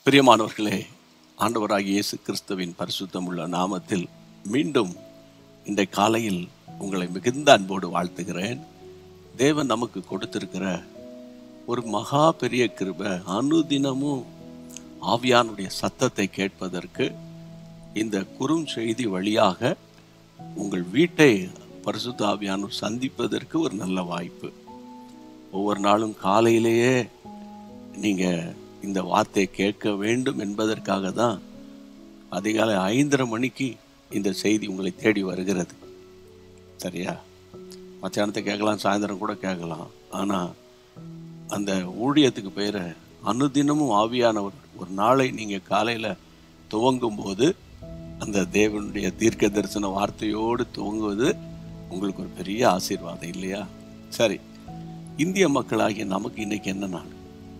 பிரியமானவர்களே ஆண்டவராகிய இயேசு கிறிஸ்துவின் பரிசுத்தமுள்ள நாமத்தில் மீண்டும் இந்த காலையில் உங்களை மிகுந்த அன்போடு வாழ்த்துகிறேன் தேவன் நமக்கு கொடுத்திருக்கிற ஒரு மகா பெரிய கிருபை அனுதினமும் ஆவியானுடைய சத்தத்தை கேட்பதற்கு இந்த குறும் செய்தி வழியாக உங்கள் வீட்டை பரிசுத்த ஆவியானவர் சந்திப்பதற்கு ஒரு நல்ல வாய்ப்பு ஒவ்வொரு நாளும் காலையிலேயே நீங்க இந்த வார்த்தையை கேட்க வேண்டும் என்பதற்காக தான் அதிகாலை ஐந்தரை மணிக்கு இந்த செய்தி உங்களை தேடி வருகிறது சரியா மத்தியானத்தை கேட்கலாம் சாயந்தரம் கூட கேட்கலாம் ஆனால் அந்த ஊழியத்துக்கு பேர் அனுதினமும் ஆவியானவர் ஒரு நாளை நீங்கள் காலையில் துவங்கும் போது அந்த தேவனுடைய தீர்க்க தரிசன வார்த்தையோடு துவங்குவது உங்களுக்கு ஒரு பெரிய ஆசீர்வாதம் இல்லையா சரி இந்திய மக்களாகிய நமக்கு இன்னைக்கு என்ன நாள்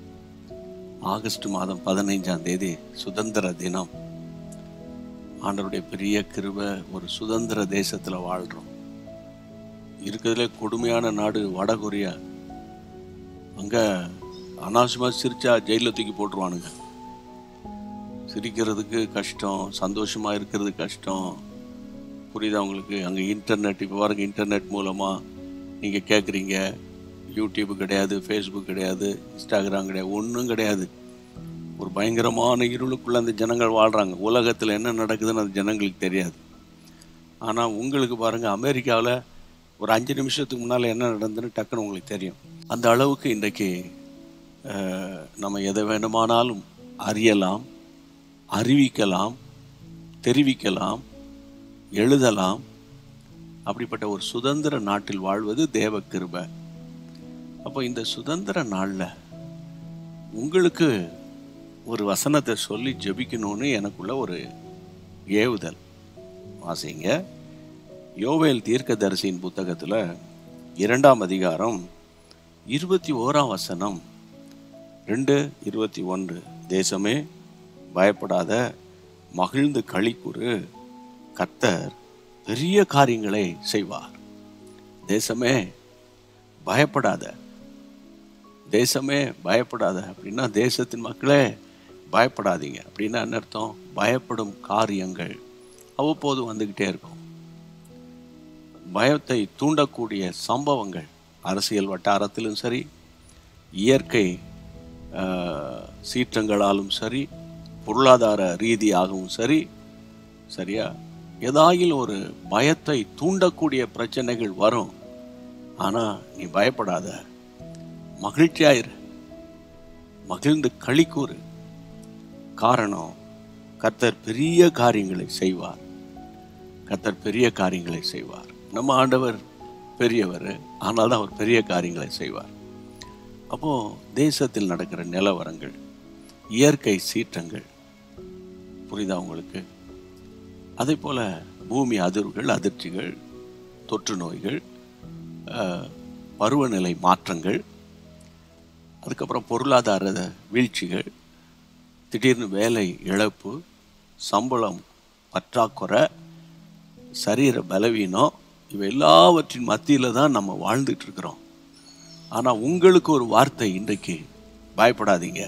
ஆகஸ்ட் மாதம் பதினைஞ்சாம் தேதி சுதந்திர தினம் ஆண்டவருடைய பெரிய கிருபை ஒரு சுதந்திர தேசத்துல வாழ்றோம் இருக்கிறதுல கொடுமையான நாடு வடகொரியா அங்க அனாவசியமா சிரிச்சா ஜெயில தூக்கி போட்டுருவானுங்க சிரிக்கிறதுக்கு கஷ்டம் சந்தோஷமா இருக்கிறது கஷ்டம் புரியுதா உங்களுக்கு அங்கே இன்டர்நெட் இப்போ பாருங்க இன்டர்நெட் மூலமாக நீங்கள் கேட்குறீங்க யூடியூப் கிடையாது ஃபேஸ்புக் கிடையாது இன்ஸ்டாகிராம் கிடையாது ஒன்றும் கிடையாது ஒரு பயங்கரமான இருளுக்குள்ள அந்த ஜனங்கள் வாழ்கிறாங்க உலகத்தில் என்ன நடக்குதுன்னு அந்த ஜனங்களுக்கு தெரியாது ஆனால் உங்களுக்கு பாருங்கள் அமெரிக்காவில் ஒரு அஞ்சு நிமிஷத்துக்கு முன்னால் என்ன நடந்ததுன்னு டக்குன்னு உங்களுக்கு தெரியும் அந்த அளவுக்கு இன்றைக்கு அஹ், நம்ம எதை வேண்டுமானாலும் அறியலாம் அறிவிக்கலாம் தெரிவிக்கலாம் எழுதலாம் அப்படிப்பட்ட ஒரு சுதந்திர நாட்டில் வாழ்வது தேவ கிருபை அப்போ இந்த சுதந்திர நாளில் உங்களுக்கு ஒரு வசனத்தை சொல்லி ஜெபிக்கணும்னு எனக்குள்ள ஒரு ஏவுதல் வாசிங்க யோவேல் தீர்க்கதரிசியின் புத்தகத்தில் இரண்டாம் அதிகாரம் இருபத்தி ஓராம் வசனம் ரெண்டு இருபத்தி ஒன்று தேசமே பயப்படாத மகிழ்ந்து களிக்குறு கர்த்தர் பெரிய காரியங்களை செய்வார் தேசமே பயப்படாத தேசமே பயப்படாத அப்படின்னா தேசத்தின் மக்களே பயப்படாதீங்க அப்படின்னா என்ன அர்த்தம் பயப்படும் காரியங்கள் அவ்வப்போது வந்துக்கிட்டே இருக்கும் பயத்தை தூண்டக்கூடிய சம்பவங்கள் அரசியல் வட்டாரத்திலும் சரி இயற்கை ஆஹ், சீற்றங்களாலும் சரி பொருளாதார ரீதியாகவும் சரி சரியா ஏதாயில் ஒரு பயத்தை தூண்டக்கூடிய பிரச்சனைகள் வரும் ஆனா நீ பயப்படாத மகிழ்ச்சியாயிரு மகிழ்ந்து களி கூறு காரணம் கர்த்தர் பெரிய காரியங்களை செய்வார் கர்த்தர் பெரிய காரியங்களை செய்வார் நம்ம ஆண்டவர் பெரியவர் ஆனால் தான் அவர் பெரிய காரியங்களை செய்வார் அப்போ தேசத்தில் நடக்கிற நிலவரங்கள் இயற்கை சீற்றங்கள் புரியுதா உங்களுக்கு அதே போல பூமி அதிர்வுகள் அதிர்ச்சிகள் தொற்று நோய்கள் அஹ், பருவநிலை மாற்றங்கள் அதுக்கப்புறம் பொருளாதார வீழ்ச்சிகள் திடீர்னு வேலை இழப்பு சம்பளம் பற்றாக்குறை சரீர பலவீனம் இவை எல்லாவற்றின் மத்தியில தான் நம்ம வாழ்ந்துட்டு இருக்கிறோம் ஆனா உங்களுக்கு ஒரு வார்த்தை இன்றைக்கு பயப்படாதீங்க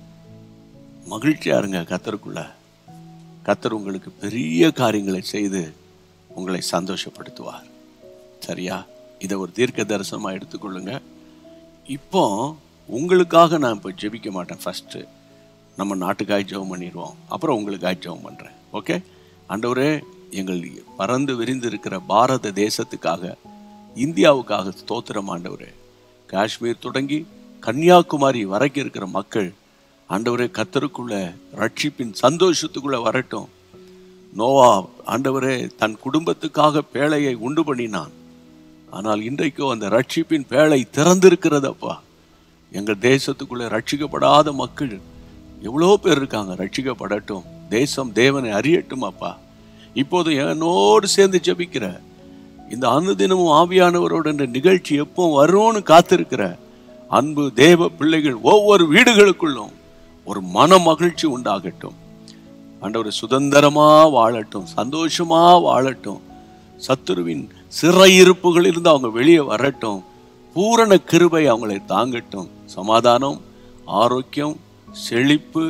மகிழ்ச்சியா இருங்க கத்தருக்குள்ள கத்தர் உங்களுக்கு பெரிய காரியங்களை செய்து உங்களை சந்தோஷப்படுத்துவார் சரியா இதை ஒரு தீர்க்க தரிசனமா எடுத்துக்கொள்ளுங்க இப்போ உங்களுக்காக நான் இப்போ ஜெபிக்க மாட்டேன் ஃபர்ஸ்ட் நம்ம நாட்டுக்காய் ஜெபம் பண்ணிடுவோம் அப்புறம் உங்களுக்காக ஜெபம் பண்றேன் ஓகே ஆண்டவரே எங்கள் பறந்து விரிந்து இருக்கிற பாரத தேசத்துக்காக இந்தியாவுக்காக ஸ்தோத்திரம் ஆண்டவரே காஷ்மீர் தொடங்கி கன்னியாகுமரி வரைக்கும் இருக்கிற மக்கள் ஆண்டவரே கத்தருக்குள்ள ரட்சிப்பின் சந்தோஷத்துக்குள்ள வரட்டும் நோவா ஆண்டவரே தன் குடும்பத்துக்காக பேழையை உண்டு பண்ணினான் ஆனால் இன்றைக்கோ அந்த ரட்சிப்பின் பேழை திறந்திருக்கிறதப்பா எங்கள் தேசத்துக்குள்ள ரட்சிக்கப்படாத மக்கள் எவ்வளோ பேர் இருக்காங்க ரட்சிக்கப்படட்டும் தேசம் தேவனை அறியட்டும் அப்பா இப்போது என்னோடு சேர்ந்து ஜெபிக்கிற இந்த அனுதினமும் ஆவியானவரோட இந்த நிகழ்ச்சி எப்போ வரும்னு காத்திருக்கிற அன்பு தேவ பிள்ளைகள் ஒவ்வொரு வீடுகளுக்குள்ளும் ஒரு மன மகிழ்ச்சி உண்டாகட்டும் ஆண்டவர் சுதந்திரமா வாழட்டும் சந்தோஷமா வாழட்டும் சத்துருவின் சிறையிருப்புகளிலிருந்து அவங்க வெளியே வரட்டும் பூரண கிருபை அவங்களை தாங்கட்டும் சமாதானம் ஆரோக்கியம் செழிப்பு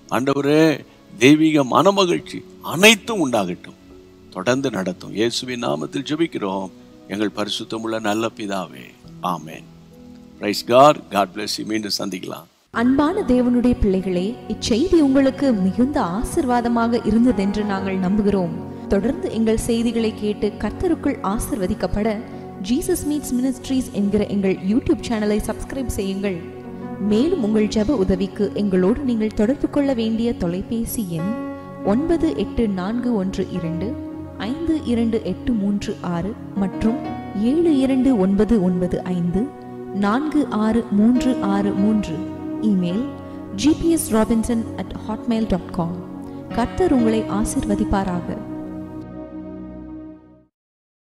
ஆண்டவரே தெய்வீக மனமகிழ்ச்சி அனைத்தும் உண்டாகட்டும் தொடர்ந்து நடத்தும் இயேசுவின் நாமத்தில் ஜெபிக்கிறோம் எங்கள் பரிசுத்தமுள்ள நல்ல பிதாவே amen praise God God bless மீண்டும் சந்திக்கலாம் அன்பான தேவனுடைய பிள்ளைகளே இச்செய்தி உங்களுக்கு மிகுந்த ஆசிர்வாதமாக இருந்ததென்று நாங்கள் நம்புகிறோம் தொடர்ந்து எங்கள் செய்திகளை கேட்டு கர்த்தருக்குள் ஆசிர்வதிக்கப்பட ஜீசஸ் மீட்ஸ் மினிஸ்ட்ரீஸ் என்கிற எங்கள் யூடியூப் சேனலை சப்ஸ்கிரைப் செய்யுங்கள் மேலும் உங்கள் ஜெப உதவிக்கு எங்களோடு நீங்கள் தொடர்பு கொள்ள வேண்டிய தொலைபேசி எண் ஒன்பது எட்டு நான்கு ஒன்று இரண்டு ஐந்து இரண்டு எட்டு மூன்று ஆறு மற்றும் ஏழு இரண்டு ஒன்பது ஒன்பது ஐந்து நான்கு ஆறு மூன்று ஆறு மூன்று email GPS Robinson at Hotmail dot com கர்த்தர் உங்களை ஆசிர்வதிப்பாராக